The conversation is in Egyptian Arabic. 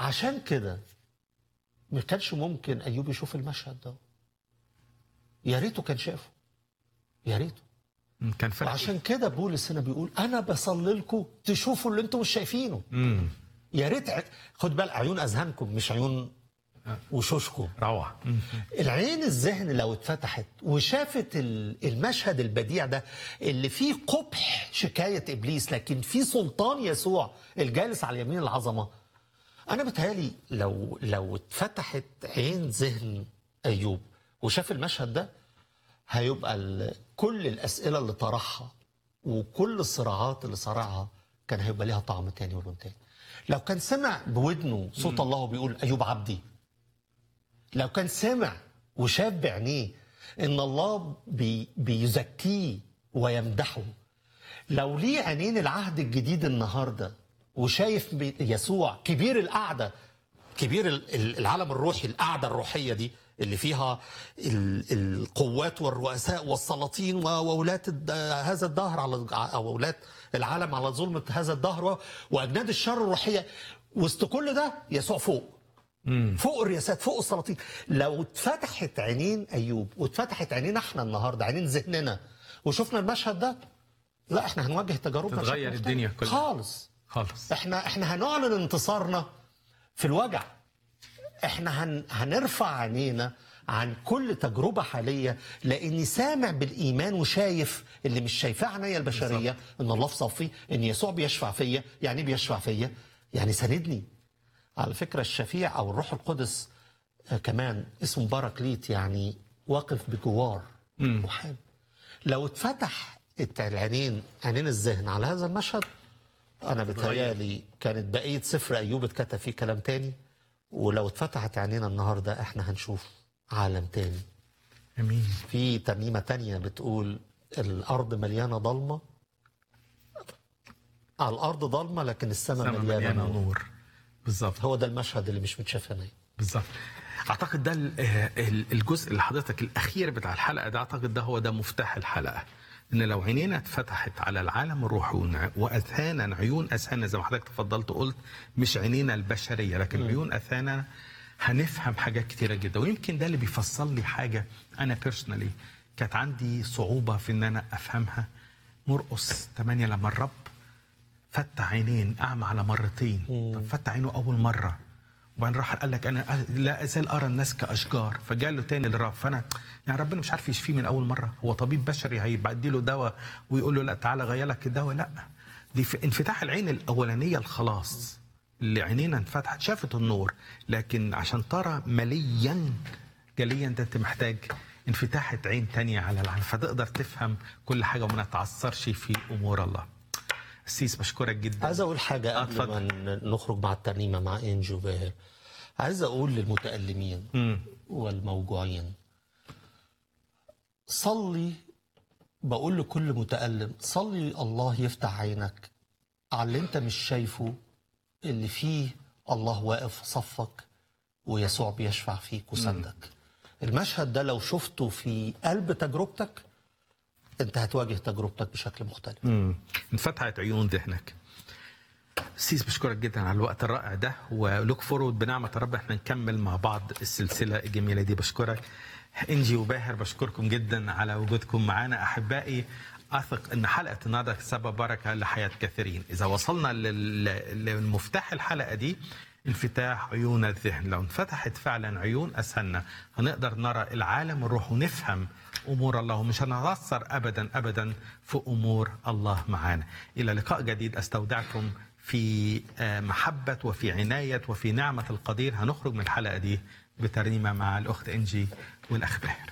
عشان كده ما كانش ممكن ايوب يشوف المشهد ده يا ريته كان شافه يا ريته مم. كان فرق وعشان كده بولس هنا بيقول انا بصلي لكم تشوفوا اللي انتم مش شايفينه مم. يا ريت ع- خد بالك عيون اذهانكم مش عيون وشوشكم روعه مم. العين الذهن لو اتفتحت وشافت ال- المشهد البديع ده اللي فيه قبح شكاية إبليس لكن فيه سلطان يسوع الجالس على يمين العظمة أنا بتهيالي لو لو اتفتحت عين ذهن أيوب وشاف المشهد ده هيبقى ال- كل الأسئلة اللي طرحها وكل الصراعات اللي صارعها كان هيبقى ليها طعم تاني ولون تاني لو كان سمع بودنه صوت الله بيقول أيوب عبدي لو كان سمع وشاف بعينيه ان الله بي بيزكيه ويمدحه لو ليه عينين العهد الجديد النهارده وشايف بي- يسوع كبير القعده كبير ال- ال- العالم الروحي القعده الروحيه دي اللي فيها ال- القوات والرؤساء والسلاطين و- وولاة الد- هذا الدهر على او ولاة العالم على ظلمه هذا الدهر و- واجناد الشر الروحيه وسط كل ده يسوع فوق فوق الرياسات فوق السلاطين لو اتفتحت عينين ايوب واتفتحت عينينا احنا النهارده عينين ذهننا وشفنا المشهد ده لا احنا هنواجه تجاربنا بشكل تتغير مختلف. الدنيا كلها. خالص خالص احنا احنا هنعلن انتصارنا في الوجع احنا هن هنرفع عينينا عن كل تجربة حالية لأني سامع بالإيمان وشايف اللي مش شايفاه عينيا البشرية إن الله في صفي إن يسوع بيشفع فيا يعني إيه بيشفع فيا يعني ساندني على فكرة الشفيع أو الروح القدس آه، كمان اسمه باراكليت يعني واقف بجوار محامي لو اتفتح الت- العينين عينين الذهن على هذا المشهد انا بتهيالي كانت بقيه سفر ايوب اتكتب فيه كلام تاني ولو اتفتحت عينينا النهارده احنا هنشوف عالم تاني امين في ترنيمه تانية بتقول الارض مليانه ضلمه على الارض ضلمه لكن السماء سما مليانه, مليانه نور نور بالظبط هو ده المشهد اللي مش متشاف عينيا بالظبط اعتقد ده ال- آه، ال- الجزء اللي حضرتك الاخير بتاع الحلقه ده اعتقد ده هو ده مفتاح الحلقه ان لو عينينا اتفتحت على العالم الروحي ونع- واذهانا عيون اذهاننا زي ما حضرتك تفضلت قلت مش عينينا البشريه لكن عيون اذهاننا هنفهم حاجات كتيره جدا ويمكن ده اللي بيفصل لي حاجه انا بيرسونالي كانت عندي صعوبه في ان انا افهمها مرقص 8 لما الرب فتح عينين اعمى على مرتين طب فتح عينه اول مره وبعدين راح قال لك انا لا ازال ارى الناس كاشجار فجاء له تاني للرب فانا يعني ربنا مش عارف يشفيه من اول مره هو طبيب بشري هيبعدي له دواء ويقول له لا تعالى غير لك الدواء لا دي في انفتاح العين الاولانيه الخلاص اللي عينينا انفتحت شافت النور لكن عشان ترى مليا جليا ده انت محتاج انفتاحة عين تانية على العالم فتقدر تفهم كل حاجة وما نتعثرش في أمور الله سيس بشكرك جدا عايز اقول حاجه آه، قبل ما ن- نخرج مع الترنيمه مع انجو باهر عايز اقول للمتالمين مم. والموجوعين صلي بقول لكل متألم صلي الله يفتح عينك على اللي انت مش شايفه اللي فيه الله واقف في صفك ويسوع بيشفع فيك وسندك المشهد ده لو شفته في قلب تجربتك انت هتواجه تجربتك بشكل مختلف مم. انفتحت عيون ذهنك سيس بشكرك جدا على الوقت الرائع ده ولوك فورورد بنعمة رب احنا نكمل مع بعض السلسلة الجميلة دي بشكرك انجي وباهر بشكركم جدا على وجودكم معنا احبائي اثق ان حلقه النهارده سبب بركه لحياه كثيرين اذا وصلنا لل- للمفتاح الحلقه دي انفتاح عيون الذهن لو انفتحت فعلا عيون اذهاننا هنقدر نرى العالم الروح ونفهم امور الله ومش هنتاثر ابدا ابدا في امور الله معانا الى لقاء جديد استودعكم في آه، محبه وفي عنايه وفي نعمه القدير هنخرج من الحلقه دي بترنيمه مع الاخت انجي والاخ باهر